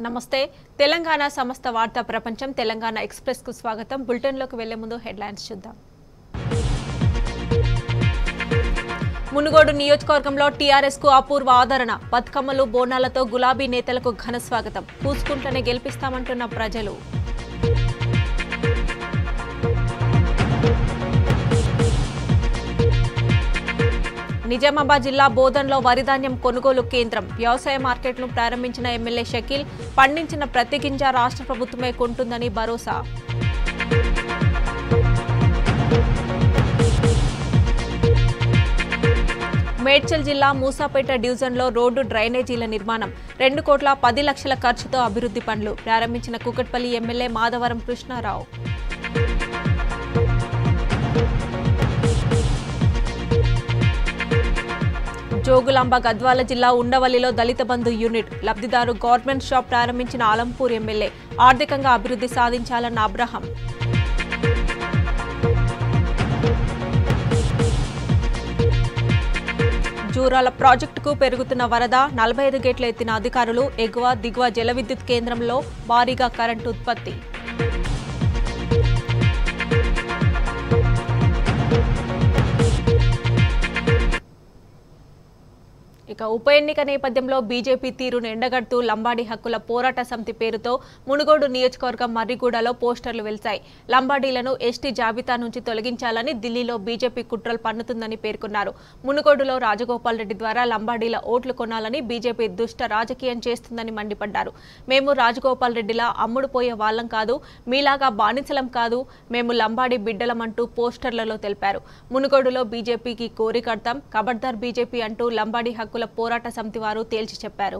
నమస్తే తెలంగాణ సమస్త వార్తా ప్రపంచం తెలంగాణ ఎక్స్ప్రెస్ కు స్వాగతం బులెటిన్లోకి వెళ్లే ముందు హెడ్లైన్స్ చూద్దాం మునుగోడు నియోజకవర్గంలో టీఆర్ఎస్ కు అపూర్వ ఆదరణ బతుకమ్మలు బోనాలతో గులాబీ నేతలకు ఘన స్వాగతం పూసుకుంటూనే గెలిపిస్తామంటున్న ప్రజలు నిజామాబాద్ జిల్లా బోధన్లో వరిధాన్యం కొనుగోలు కేంద్రం వ్యవసాయ మార్కెట్ను ప్రారంభించిన ఎమ్మెల్యే షకీల్ పండించిన ప్రతి గింజ రాష్ట్ర ప్రభుత్వమే కొంటుందని భరోసా మేడ్చల్ జిల్లా మూసాపేట డివిజన్లో రోడ్డు డ్రైనేజీల నిర్మాణం రెండు కోట్ల పది లక్షల ఖర్చుతో అభివృద్ధి పనులు ప్రారంభించిన కుకట్పల్లి ఎమ్మెల్యే మాధవరం కృష్ణారావు జోగులాంబ గద్వాల జిల్లా ఉండవల్లిలో దళిత బంధు యూనిట్ లబ్ధిదారు గవర్నమెంట్ షాప్ ప్రారంభించిన ఆలంపూర్ ఎమ్మెల్యే ఆర్థికంగా అభివృద్ధి సాధించాలన్న అబ్రహం జూరాల ప్రాజెక్టుకు పెరుగుతున్న వరద నలభై ఐదు గేట్ల ఎత్తిన అధికారులు ఎగువ దిగువ జల విద్యుత్ కేంద్రంలో భారీగా కరెంటు ఉత్పత్తి ఇక ఉప ఎన్నిక నేపథ్యంలో బీజేపీ తీరును ఎండగడుతూ లంబాడి హక్కుల పోరాట సమితి పేరుతో మునుగోడు నియోజకవర్గం మర్రిగూడలో పోస్టర్లు వెలిశాయి లంబాడీలను ఎస్టీ జాబితా నుంచి తొలగించాలని ఢిల్లీలో బీజేపీ కుట్రలు పన్నుతుందని పేర్కొన్నారు మునుగోడులో రాజగోపాల్ రెడ్డి ద్వారా లంబాడీల ఓట్లు కొనాలని బీజేపీ దుష్ట రాజకీయం చేస్తుందని మండిపడ్డారు మేము రాజగోపాల్ రెడ్డిలా అమ్ముడు పోయే వాళ్ళం కాదు మీలాగా బానిసలం కాదు మేము లంబాడి బిడ్డలమంటూ పోస్టర్లలో తెలిపారు మునుగోడులో బీజేపీకి కోరికడతాం కబడ్దార్ బీజేపీ అంటూ లంబాడి హక్కుల పోరాట సమితి వారు తేల్చి చెప్పారు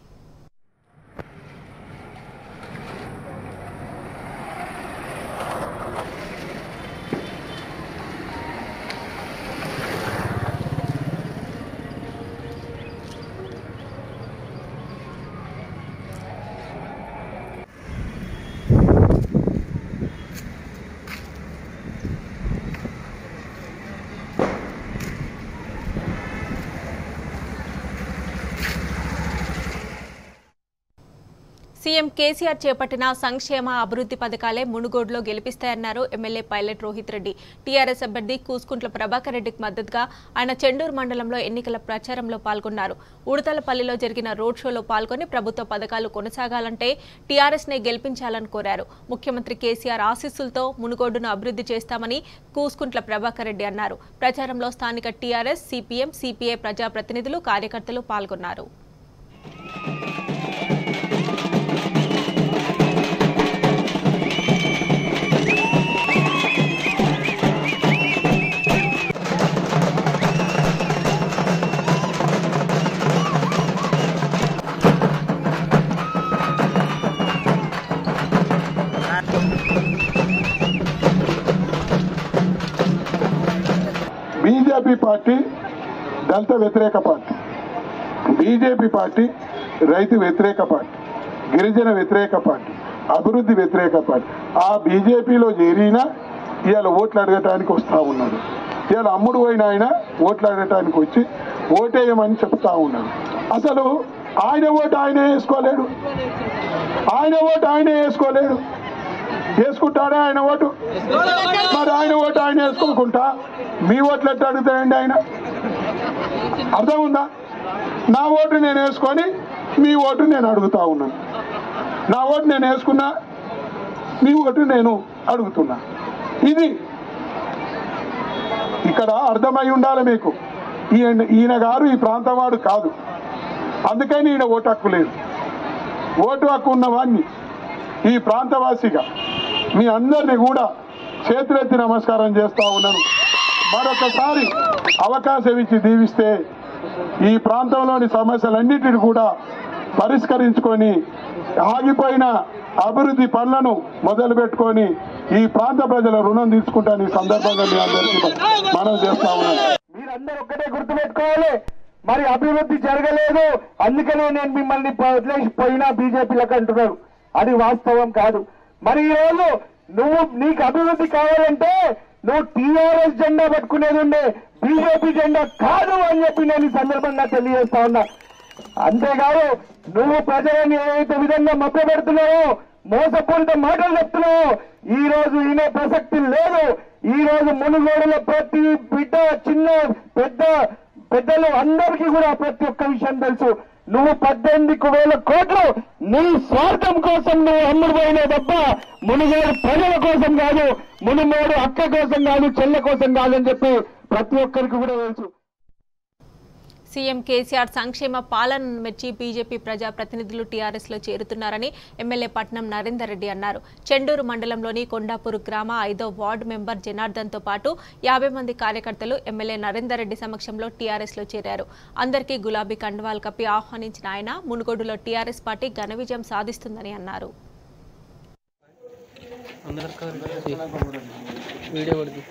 సీఎం కేసీఆర్ చేపట్టిన సంక్షేమ అభివృద్ధి పథకాలే మునుగోడులో గెలిపిస్తాయన్నారు MLA pilot Rohith Reddy TRS అభ్యర్థి కూసుకుంట్ల ప్రభాకర్ రెడ్డికి మద్దతుగా ఆయన చెండూరు మండలంలో ఎన్నికల ప్రచారంలో పాల్గొన్నారు ఉడతలపల్లిలో జరిగిన రోడ్ షోలో పాల్గొని ప్రభుత్వ పథకాలు కొనసాగాలంటే టీఆర్ఎస్ నే గెలిపించాలని కోరారు ముఖ్యమంత్రి కేసీఆర్ ఆశీస్సులతో మునుగోడును అభివృద్ధి చేస్తామని కూసుకుంట్ల ప్రభాకర్ రెడ్డి అన్నారు ప్రచారంలో స్థానిక టీఆర్ఎస్ సిపిఎం సిపిఐ ప్రజాప్రతినిధులు కార్యకర్తలు పాల్గొన్నారు బీజేపీ పార్టీ దళిత వ్యతిరేక పార్టీ బీజేపీ పార్టీ రైతు వ్యతిరేక పార్టీ గిరిజన వ్యతిరేక పార్టీ అభివృద్ధి వ్యతిరేక పార్టీ ఆ బీజేపీలో చేరినా ఇవాళ ఓట్లు అడగటానికి వస్తూ ఉన్నాడు ఇవాళ అమ్ముడు పోయిన ఆయన ఓట్లు అడగటానికి వచ్చి ఓటేయమని చెప్తా ఉన్నాడు అసలు ఆయన ఓటు ఆయనే వేసుకోలేడు ఆయన ఓటు ఆయనే వేసుకోలేడు వేసుకుంటాడే ఆయన ఓటు మరి ఆయన ఓటు ఆయన వేసుకోకుండా మీ ఓట్లు ఎట్లా అడుగుతాయండి ఆయన అర్థం ఉందా నా ఓటు నేను వేసుకొని మీ ఓటు నేను అడుగుతా ఉన్నాను నా ఓటు నేను వేసుకున్నా మీ ఓటు నేను అడుగుతున్నా ఇది ఇక్కడ అర్థమై ఉండాలి మీకు ఈయన ఈయన గారు ఈ ప్రాంతం వాడు కాదు అందుకని ఈయన ఓటు హక్కు లేదు ఓటు హక్కు ఉన్నవాడిని ఈ ప్రాంతవాసిగా మీ అందరినీ కూడా చేతులెత్తి నమస్కారం చేస్తా ఉన్నాను మరొకసారి అవకాశం ఇచ్చి దీవిస్తే ఈ ప్రాంతంలోని సమస్యలన్నిటిని కూడా పరిష్కరించుకొని ఆగిపోయిన అభివృద్ధి పనులను మొదలు పెట్టుకొని ఈ ప్రాంత ప్రజల రుణం తీసుకుంటాను ఈ సందర్భంగా మీ అందరికీ మనం చేస్తా ఉన్నాను మీరందరూ ఒక్కటే గుర్తుపెట్టుకోవాలి మరి అభివృద్ధి జరగలేదు అందుకనే నేను మిమ్మల్ని వదిలేసి పోయినా బీజేపీలకు అంటున్నారు అది వాస్తవం కాదు మరి ఈ రోజు నువ్వు నీకు అభివృద్ధి కావాలంటే నువ్వు టీఆర్ఎస్ జెండా పట్టుకునేది ఉండే బీజేపీ జెండా కాదు అని చెప్పి నేను ఈ సందర్భంగా తెలియజేస్తా ఉన్నా అంతేకాదు నువ్వు ప్రజలని ఏదైతే విధంగా మభ్య పెడుతున్నావో మోసపూరిత మాటలు చెప్తున్నావో ఈ రోజు ఈయన ప్రసక్తి లేదు ఈ రోజు మునుగోడులో ప్రతి బిడ్డ చిన్న పెద్ద పెద్దలు అందరికీ కూడా ప్రతి ఒక్క విషయం తెలుసు నువ్వు పద్దెనిమిది వేల కోట్లు నీ స్వార్థం కోసం నువ్వు అమ్ముడుపోయిన తప్ప మునుగోడు ప్రజల కోసం కాదు మునుగోడు అక్క కోసం కాదు చెల్లె కోసం కాదని చెప్పి ప్రతి ఒక్కరికి కూడా తెలుసు సీఎం కేసీఆర్ సంక్షేమ పాలనను మెచ్చి బీజేపీ ప్రజా ప్రతినిధులు టీఆర్ఎస్ లో చేరుతున్నారని ఎమ్మెల్యే పట్నం నరేందర్ రెడ్డి అన్నారు చెండూరు మండలంలోని కొండాపూర్ గ్రామ ఐదో వార్డు మెంబర్ జనార్దన్ తో పాటు యాభై మంది కార్యకర్తలు ఎమ్మెల్యే నరేందర్ రెడ్డి సమక్షంలో టీఆర్ఎస్ లో చేరారు అందరికీ గులాబీ కండువాలు కప్పి ఆహ్వానించిన ఆయన మునుగోడులో టీఆర్ఎస్ పార్టీ ఘన విజయం సాధిస్తుందని అన్నారు వీడియో కొడుతు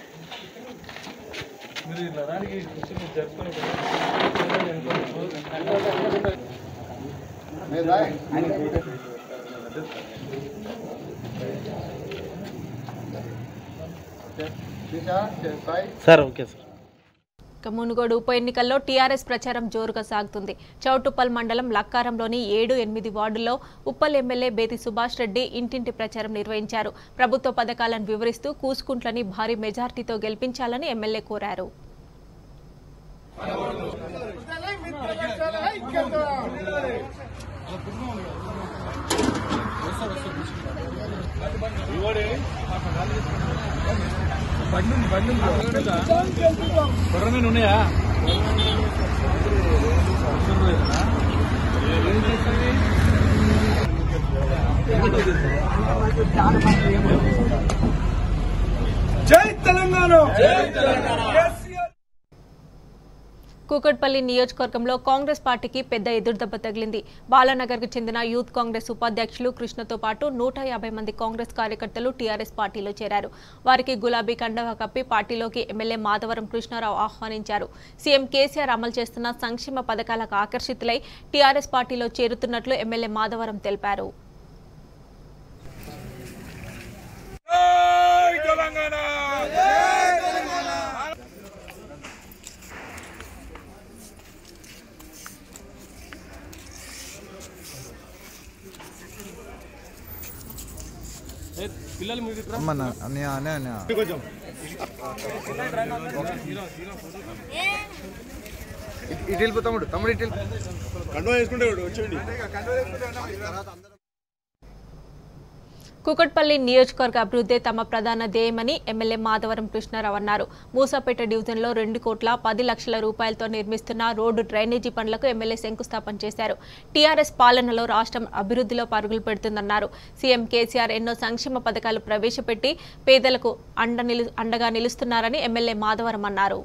సార్ ఓకే సార్ ఇక మునుగోడు ఉప ఎన్నికల్లో టీఆర్ఎస్ ప్రచారం జోరుగా సాగుతుంది చౌటుప్పల్ మండలం లక్కారంలోని ఏడు ఎనిమిది వార్డుల్లో ఉప్పల్ ఎమ్మెల్యే బేతి సుభాష్ రెడ్డి ఇంటింటి ప్రచారం నిర్వహించారు ప్రభుత్వ పథకాలను వివరిస్తూ కూసుకుంట్లని భారీ మెజార్టీతో గెలిపించాలని ఎమ్మెల్యే కోరారు ఉన్నాయా కూకట్పల్లి నియోజకవర్గంలో కాంగ్రెస్ పార్టీకి పెద్ద ఎదురుదెబ్బ తగిలింది బాలానగర్కు చెందిన యూత్ కాంగ్రెస్ ఉపాధ్యక్షులు కృష్ణతో పాటు నూట యాభై మంది కాంగ్రెస్ కార్యకర్తలు టీఆర్ఎస్ పార్టీలో చేరారు వారికి గులాబీ కండవా కప్పి పార్టీలోకి ఎమ్మెల్యే మాధవరం కృష్ణారావు ఆహ్వానించారు సీఎం కేసీఆర్ అమలు చేస్తున్న సంక్షేమ పథకాలకు ఆకర్షితులై టీఆర్ఎస్ పార్టీలో చేరుతున్నట్లు ఎమ్మెల్యే మాధవరం తెలిపారు పిల్లలు మీరు అమ్మన్న అన్నయ్య అన్నయ్య అన్నయ్య ఇటు- ఇటు వెళ్ళిపో తమ్ముడు తమ్ముడు ఇటు వెళ్ళిపో. కుకట్పల్లి నియోజకవర్గ అభివృద్ధి తమ ప్రధాన ధ్యేయమని ఎమ్మెల్యే మాధవరం కృష్ణారావు అన్నారు మూసాపేట డివిజన్లో రెండు కోట్ల పది లక్షల రూపాయలతో నిర్మిస్తున్న రోడ్డు డ్రైనేజీ పనులకు ఎమ్మెల్యే శంకుస్థాపన చేశారు టీఆర్ఎస్ పాలనలో రాష్ట్రం అభివృద్ధిలో పరుగులు పెడుతుందన్నారు సీఎం కేసీఆర్ ఎన్నో సంక్షేమ పథకాలు ప్రవేశపెట్టి పేదలకు అండ నిలు- అండగా నిలుస్తున్నారని ఎమ్మెల్యే మాధవరం అన్నారు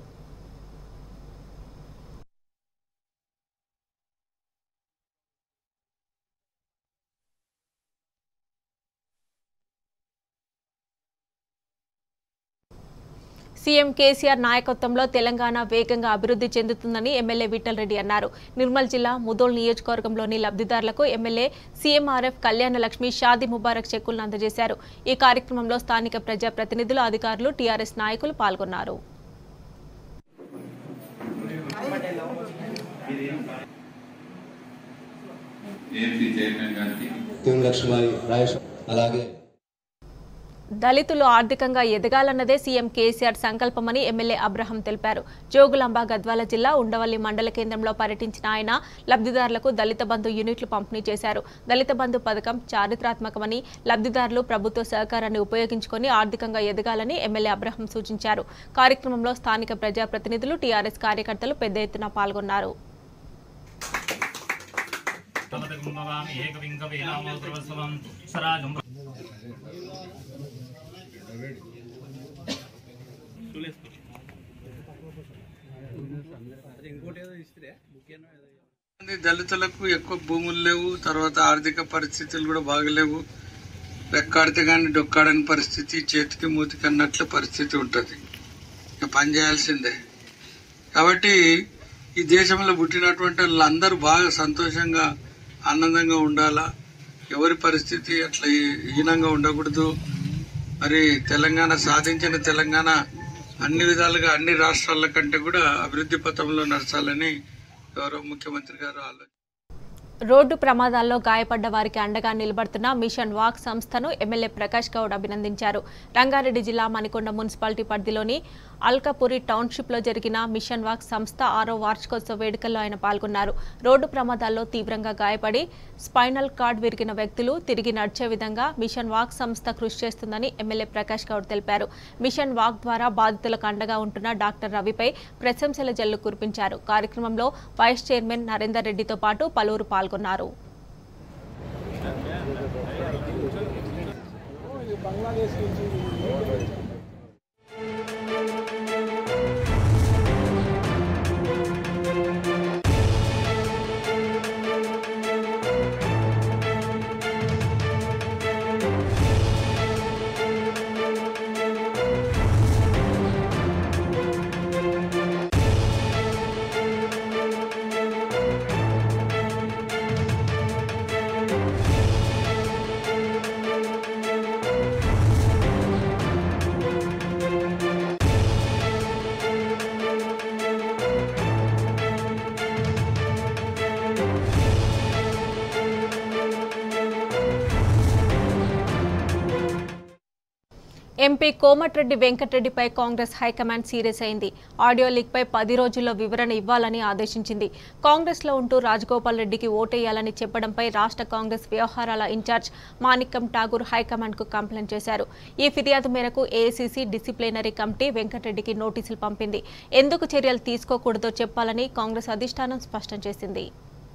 సీఎం కేసీఆర్ నాయకత్వంలో తెలంగాణ వేగంగా అభివృద్ధి చెందుతుందని ఎమ్మెల్యే విఠలరెడ్డి అన్నారు నిర్మల్ జిల్లా ముదోల్ నియోజకవర్గంలోని లబ్ధిదారులకు ఎమ్మెల్యే సీఎంఆర్ఎఫ్ కళ్యాణ లక్ష్మి షాదీ ముబారక్ చెక్కులను అందజేశారు ఈ కార్యక్రమంలో స్థానిక ప్రజాప్రతినిధులు అధికారులు టీఆర్ఎస్ నాయకులు పాల్గొన్నారు ఏఎంసీ చైర్మన్ గారికి తిరుమల లక్ష్మీ రాయేష్ అలాగే దళితులు ఆర్థికంగా ఎదగాలన్నదే సీఎం కేసీఆర్ సంకల్పమని ఎమ్మెల్యే అబ్రహం తెలిపారు జోగులాంబ గద్వాల జిల్లా ఉండవల్లి మండల కేంద్రంలో పర్యటించిన ఆయన లబ్ధిదారులకు దళిత బంధు యూనిట్లు పంపిణీ చేశారు దళిత బంధు పథకం చారిత్రాత్మకమని లబ్ధిదారులు ప్రభుత్వ సహకారాన్ని ఉపయోగించుకొని ఆర్థికంగా ఎదగాలని ఎమ్మెల్యే అబ్రహం సూచించారు కార్యక్రమంలో స్థానిక ప్రజాప్రతినిధులు టీఆర్ఎస్ కార్యకర్తలు పెద్ద ఎత్తున పాల్గొన్నారు మంది దళితులకు ఎక్కువ భూములు లేవు తర్వాత ఆర్థిక పరిస్థితులు కూడా బాగలేవు రెక్కాడితే కానీ డొక్కాడని పరిస్థితి చేతికి మూతికి అన్నట్ల పరిస్థితి ఉంటుంది ఇక పని చేయాల్సిందే కాబట్టి ఈ దేశంలో పుట్టినటువంటి వాళ్ళందరూ బాగా సంతోషంగా ఆనందంగా ఉండాలా ఎవరి పరిస్థితి అట్లా హీ- హీనంగా ఉండకూడదు మరి తెలంగాణ సాధించిన తెలంగాణ అన్ని విధాలుగా అన్ని రాష్ట్రాల కంటే కూడా అభివృద్ధి పథంలో నడచాలని గౌరవ ముఖ్యమంత్రి గారు ఆలోచన రోడ్డు ప్రమాదాల్లో గాయపడ్డ వారికి అండగా నిలబడుతున్న మిషన్ వాక్ సంస్థను ఎమ్మెల్యే ప్రకాష్ గౌడ్ అభినందించారు రంగారెడ్డి జిల్లా మణికొండ మున్సిపాలిటీ పరిధిలోని అల్కాపురి టౌన్షిప్లో జరిగిన మిషన్ వాక్ సంస్థ ఆరో వార్షికోత్సవ వేడుకల్లో ఆయన పాల్గొన్నారు రోడ్డు ప్రమాదాల్లో తీవ్రంగా గాయపడి స్పైనల్ కార్డ్ విరిగిన వ్యక్తులు తిరిగి నడిచే విధంగా మిషన్ వాక్ సంస్థ కృషి చేస్తుందని ఎమ్మెల్యే ప్రకాష్ గౌడ్ తెలిపారు మిషన్ వాక్ ద్వారా బాధితులకు అండగా ఉంటున్న డాక్టర్ రవిపై ప్రశంసల జల్లు కురిపించారు కార్యక్రమంలో వైస్ చైర్మన్ నరేందర్ రెడ్డితో పాటు పలువురు పాల్గొన్నారు ఎంపీ కోమటిరెడ్డి వెంకటరెడ్డిపై కాంగ్రెస్ హైకమాండ్ సీరియస్ అయింది ఆడియో లీక్పై పది రోజుల్లో వివరణ ఇవ్వాలని ఆదేశించింది కాంగ్రెస్లో ఉంటూ రాజగోపాల్ రెడ్డికి ఓటేయాలని చెప్పడంపై రాష్ట్ర కాంగ్రెస్ వ్యవహారాల ఇన్ఛార్జ్ మాణిక్యం ఠాగూర్ హైకమాండ్కు కంప్లైంట్ చేశారు ఈ ఫిర్యాదు మేరకు ఏఐసీసీ డిసిప్లినరీ కమిటీ వెంకటరెడ్డికి నోటీసులు పంపింది ఎందుకు చర్యలు తీసుకోకూడదో చెప్పాలని కాంగ్రెస్ అధిష్టానం స్పష్టం చేసింది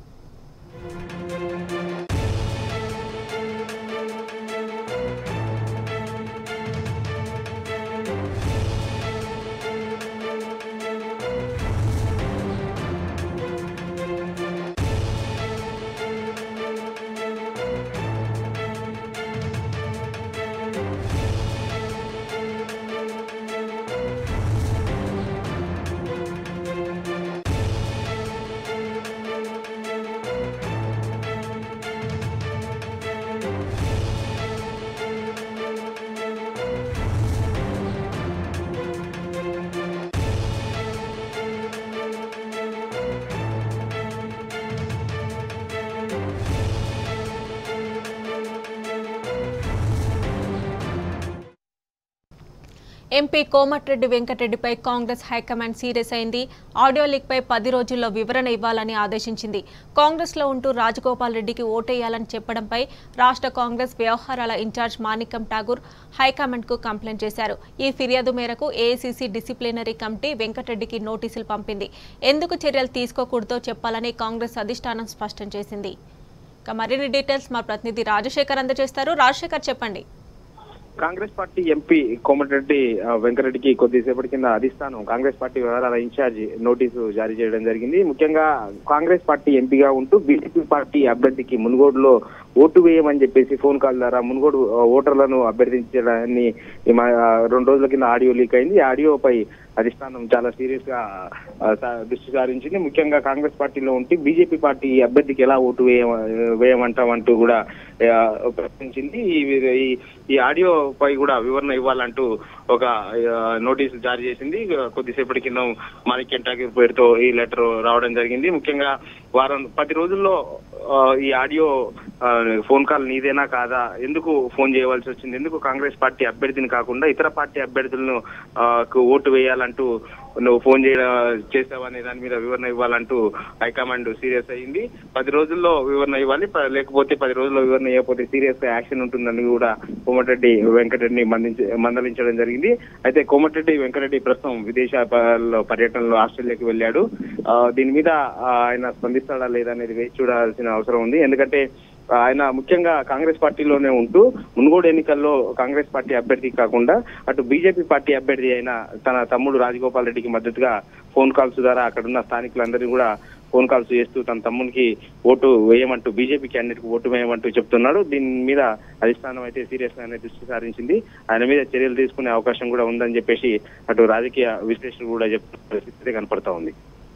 ఎంపీ కోమటిరెడ్డి వెంకటరెడ్డిపై కాంగ్రెస్ హైకమాండ్ సీరియస్ అయింది ఆడియో లీక్పై పది రోజుల్లో వివరణ ఇవ్వాలని ఆదేశించింది కాంగ్రెస్లో ఉంటూ రాజగోపాల్ రెడ్డికి ఓటేయాలని చెప్పడంపై రాష్ట్ర కాంగ్రెస్ వ్యవహారాల ఇన్ఛార్జ్ మాణిక్యం ఠాగూర్ హైకమాండ్కు కంప్లైంట్ చేశారు ఈ ఫిర్యాదు మేరకు ఏఐసీసీ డిసిప్లినరీ కమిటీ వెంకటరెడ్డికి నోటీసులు పంపింది ఎందుకు చర్యలు తీసుకోకూడదో చెప్పాలని కాంగ్రెస్ అధిష్టానం స్పష్టం చేసింది ఇక మరిన్ని డీటెయిల్స్ మా ప్రతినిధి రాజశేఖర్ అందజేస్తారు రాజశేఖర్ చెప్పండి కాంగ్రెస్ పార్టీ ఎంపీ కోమటిరెడ్డి ఆ, వెంకరెడ్డికి కొద్దిసేపటి కింద అధిష్టానం కాంగ్రెస్ పార్టీ వ్యవహారాల ఇన్ఛార్జి నోటీసు జారీ చేయడం జరిగింది ముఖ్యంగా కాంగ్రెస్ పార్టీ ఎంపీగా ఉంటూ బీజేపీ పార్టీ అభ్యర్థికి మునుగోడులో ఓటు వేయమని చెప్పేసి ఫోన్ కాల్ ద్వారా మునుగోడు ఆ, ఓటర్లను అభ్యర్థించడాన్ని ఈ మా- ఆ, రెండు రోజుల కింద ఆడియో లీక్ అయింది ఈ ఆడియోపై అధిష్టానం చాలా సీరియస్ గా ఆ, సా- దృష్టి సారించింది ముఖ్యంగా కాంగ్రెస్ పార్టీలో ఉంటే బీజేపీ పార్టీ అభ్యర్థికి ఎలా ఓటు వేయ వేయమంటామంటూ కూడా ఆ, ప్రశ్నించింది ఈ ఈ- ఈ ఆడియో పై కూడా వివరణ ఇవ్వాలంటూ ఒక ఆ, నోటీసు జారీ చేసింది కొద్దిసేపటి కింద మాణిక్యం ఠాకూర్ పేరుతో ఈ లెటర్ రావడం జరిగింది ముఖ్యంగా వారం పది రోజుల్లో ఆ, ఈ ఆడియో ఆ, ఫోన్ కాల్ నీదేనా కాదా ఎందుకు ఫోన్ చేయవలసి వచ్చింది ఎందుకు కాంగ్రెస్ పార్టీ అభ్యర్థిని కాకుండా ఇతర పార్టీ అభ్యర్థులను ఆ, కు ఓటు వేయాలంటూ నువ్వు ఫోన్ చేయడం చేసావనే దాని మీద వివరణ ఇవ్వాలంటూ హైకమాండ్ సీరియస్ అయింది పది రోజుల్లో వివరణ ఇవ్వాలి ప- లేకపోతే పది రోజుల్లో వివరణ ఇవ్వకపోతే సీరియస్ గా యాక్షన్ ఉంటుందని కూడా కోమటిరెడ్డి వెంకటరెడ్డిని మందించ మందలించడం జరిగింది అయితే కోమటిరెడ్డి వెంకటరెడ్డి ప్రస్తుతం విదేశాల్లో పర్యటనలో ఆస్ట్రేలియాకి వెళ్ళాడు ఆ, దీని మీద ఆ, ఆయన స్పందిస్తాడా లేదా అనేది వేచి చూడాల్సిన అవసరం ఉంది ఎందుకంటే ఆయన ముఖ్యంగా కాంగ్రెస్ పార్టీలోనే ఉంటూ మునుగోడు ఎన్నికల్లో కాంగ్రెస్ పార్టీ అభ్యర్థి కాకుండా అటు బీజేపీ పార్టీ అభ్యర్థి అయిన తన తమ్ముడు రాజగోపాల్ రెడ్డికి మద్దతుగా ఫోన్ కాల్స్ ద్వారా అక్కడున్న స్థానికులందరినీ కూడా ఫోన్ కాల్స్ చేస్తూ తన తమ్మునికి ఓటు వేయమంటూ బీజేపీ క్యాండిడేట్ కు ఓటు వేయమంటూ చెప్తున్నాడు దీని మీద అధిష్టానం అయితే సీరియస్ గానే దృష్టి సారించింది ఆయన మీద చర్యలు తీసుకునే అవకాశం కూడా ఉందని చెప్పేసి అటు రాజకీయ విశ్లేషకులు కూడా చెప్తున్న పరిస్థితి కనపడతా ఉంది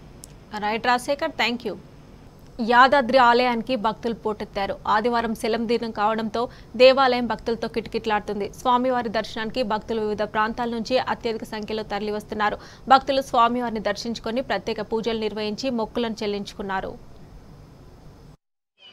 right Rajasekhar thank you Yadadri ఆలయానికి భక్తులు పోటెత్తారు ఆదివారం సెలం దినం కావడంతో దేవాలయం భక్తులతో కిటకిటలాడుతుంది స్వామివారి దర్శనానికి భక్తులు వివిధ ప్రాంతాల నుంచి అత్యధిక సంఖ్యలో తరలివస్తున్నారు భక్తులు స్వామివారిని దర్శించుకొని ప్రత్యేక పూజలు నిర్వహించి మొక్కులను చెల్లించుకున్నారు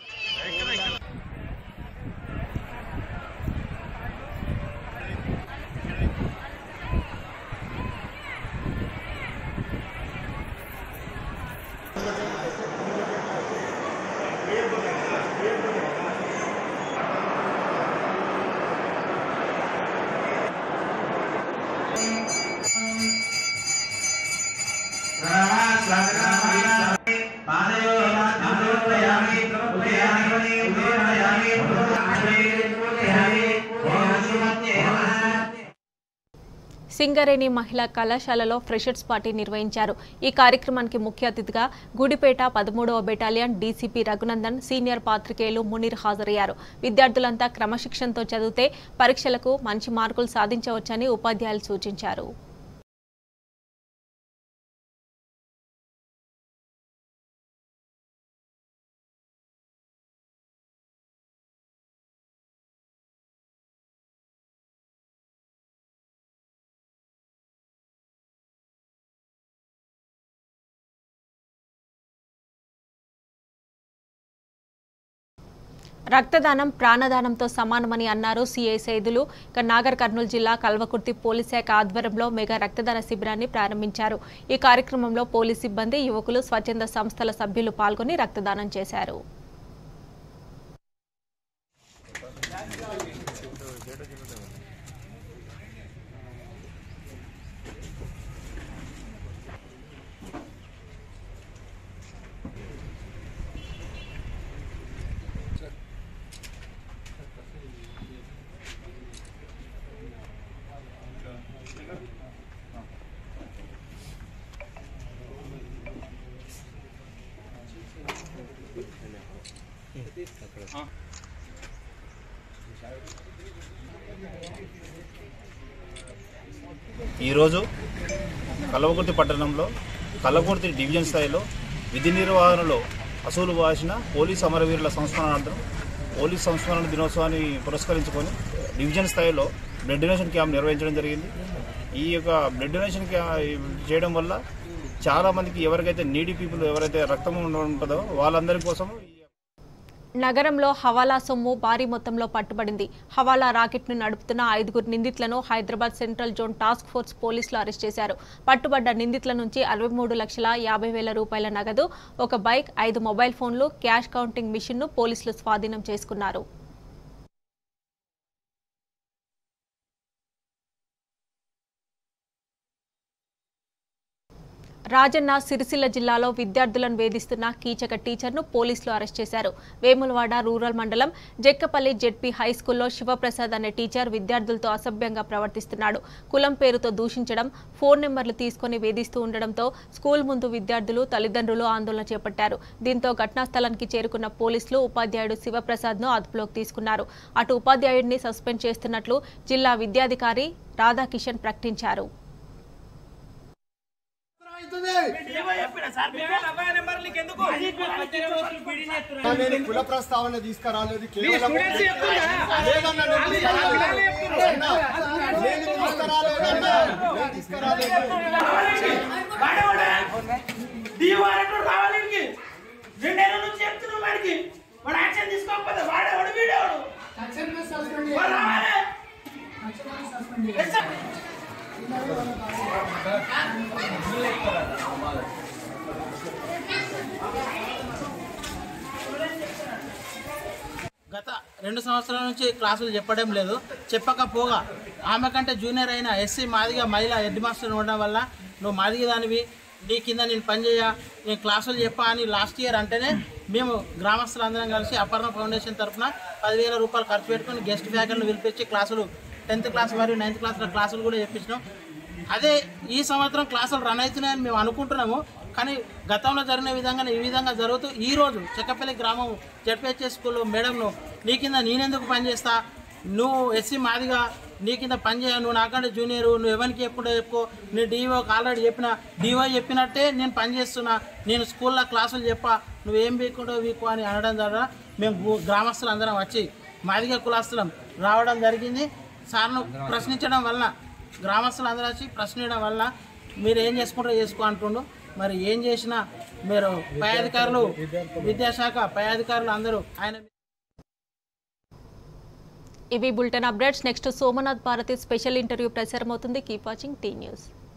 సింగరేణి మహిళా కళాశాలలో ఫ్రెషర్స్ పార్టీ నిర్వహించారు ఈ కార్యక్రమానికి ముఖ్య అతిథిగా గుడిపేట పదమూడవ బెటాలియన్ డీసీపీ రఘునందన్ సీనియర్ పాత్రికేయులు మునీర్ హాజరయ్యారు విద్యార్థులంతా క్రమశిక్షణతో చదివితే పరీక్షలకు మంచి మార్కులు సాధించవచ్చని ఉపాధ్యాయులు సూచించారు రక్తదానం ప్రాణదానంతో సమానమని అన్నారు సిఐ సైదులు ఇక నాగర్ కర్నూలు జిల్లా కల్వకుర్తి పోలీస్ శాఖ ఆధ్వర్యంలో మెగా రక్తదాన శిబిరాన్ని ప్రారంభించారు ఈ కార్యక్రమంలో పోలీస్ సిబ్బంది యువకులు స్వచ్ఛంద సంస్థల సభ్యులు పాల్గొని రక్తదానం చేశారు ఈరోజు కలవకుర్తి పట్టణంలో కలవకుర్తి డివిజన్ స్థాయిలో విధి నిర్వహణలో అసూలు వాసిన పోలీస్ అమరవీరుల సంస్మరణార్థం పోలీస్ సంస్మరణ దినోత్సవాన్ని పురస్కరించుకొని డివిజన్ స్థాయిలో బ్లడ్ డొనేషన్ క్యాంప్ నిర్వహించడం జరిగింది ఈ యొక్క బ్లడ్ డొనేషన్ క్యాంప్ చేయడం వల్ల చాలా మందికి ఎవరికైతే నీడీ పీపుల్ ఎవరైతే రక్తం ఉంటుందో వాళ్ళందరి కోసం ఈ నగరంలో హవాలా సొమ్ము భారీ మొత్తంలో పట్టుబడింది హవాలా రాకెట్ను నడుపుతున్న ఐదుగురు నిందితులను Hyderabad central zone task force పోలీసులు అరెస్ట్ చేశారు పట్టుబడ్డ నిందితుల నుంచి అరవై మూడు లక్షల యాభై వేల రూపాయల నగదు ఒక బైక్ ఐదు మొబైల్ ఫోన్లు క్యాష్ కౌంటింగ్ మిషన్ను పోలీసులు స్వాధీనం చేసుకున్నారు రాజన్న సిరిసిల్ల జిల్లాలో విద్యార్థులను వేధిస్తున్న కీచక టీచర్ను పోలీసులు అరెస్ట్ చేశారు వేములవాడ రూరల్ మండలం జెక్కపల్లి జెడ్పీ హై స్కూల్లో శివప్రసాద్ అనే టీచర్ విద్యార్థులతో అసభ్యంగా ప్రవర్తిస్తున్నాడు కులం పేరుతో దూషించడం ఫోన్ నెంబర్లు తీసుకొని వేధిస్తూ ఉండడంతో స్కూల్ ముందు విద్యార్థులు తల్లిదండ్రులు ఆందోళన చేపట్టారు దీంతో ఘటనా స్థలానికి చేరుకున్న పోలీసులు ఉపాధ్యాయుడు శివప్రసాద్ను అదుపులోకి తీసుకున్నారు అటు ఉపాధ్యాయుడిని సస్పెండ్ చేస్తున్నట్లు జిల్లా విద్యాధికారి రాధాకిషన్ ప్రకటించారు నేను కుల ప్రస్తావన తీసుకురాలేదు కేవలం లేదన్నా నేను తీసుకురాలేదు. అన్నా, నేను తీసుకురాలేదన్నా. నేను తీసుకురాలేదు. రెండేళ్ళ నుంచి చెప్తున్నావు వాడికి వాడు యాక్షన్ తీసుకోకపోతే వాడేవాడు వీడేవాడు వాడు రావాలి గత రెండు సంవత్సరాల నుంచి క్లాసులు చెప్పడం లేదు చెప్పకపోగా ఆమె కంటే జూనియర్ అయిన ఎస్సీ మాదిగా మహిళ హెడ్ మాస్టర్ ఉండడం వల్ల నువ్వు మాదిగ దానివి నీ కింద నేను పనిచేయ నేను క్లాసులు చెప్పా అని లాస్ట్ ఇయర్ అంటేనే మేము గ్రామస్తులందరం కలిసి అపర్ణ ఫౌండేషన్ తరఫున పదివేల రూపాయలు ఖర్చు పెట్టుకుని గెస్ట్ ఫ్యాకల్ని పిలిపించి క్లాసులు టెన్త్ క్లాస్ మరియు నైన్త్ క్లాస్లో క్లాసులు కూడా చెప్పించినాం అదే ఈ సంవత్సరం క్లాసులు రన్ అవుతున్నాయని మేము అనుకుంటున్నాము కానీ గతంలో జరిగిన విధంగానే ఈ విధంగా జరుగుతూ ఈ రోజు చెక్కపల్లి గ్రామం జడ్పిహెచ్ఎస్ స్కూల్లో మేడంను నీ కింద నేనెందుకు పనిచేస్తా నువ్వు ఎస్సీ మాదిగా నీ కింద పనిచేయ నువ్వు నాకంటే జూనియర్ నువ్వు ఎవరికి ఎప్పుడో చెప్పుకో నీ డీఓకి ఆల్రెడీ చెప్పిన డీఓ చెప్పినట్టే నేను పనిచేస్తున్నా నేను స్కూల్లో క్లాసులు చెప్పా నువ్వేం వీకుంటో వీకు అని అనడం ద్వారా మేము గు- గ్రామస్తులు అందరం వచ్చి మాదిగా కులాస్తులం రావడం జరిగింది సార్ను ప్రశ్నించడం వలన గ్రామస్తులు అందరూ వచ్చి ప్రశ్నించడం వల్ల మీరు ఏం చేసుకుంటారో చేసుకో అంటుండు మరి ఏం చేసినా మీరు పై అధికారులు విద్యాశాఖ పై అధికారులు అందరూ ఆయన ఇవి bulletin updates next Somnath Bharati special interview ప్రసారం అవుతుంది కీప్ వాచింగ్ టీ న్యూస్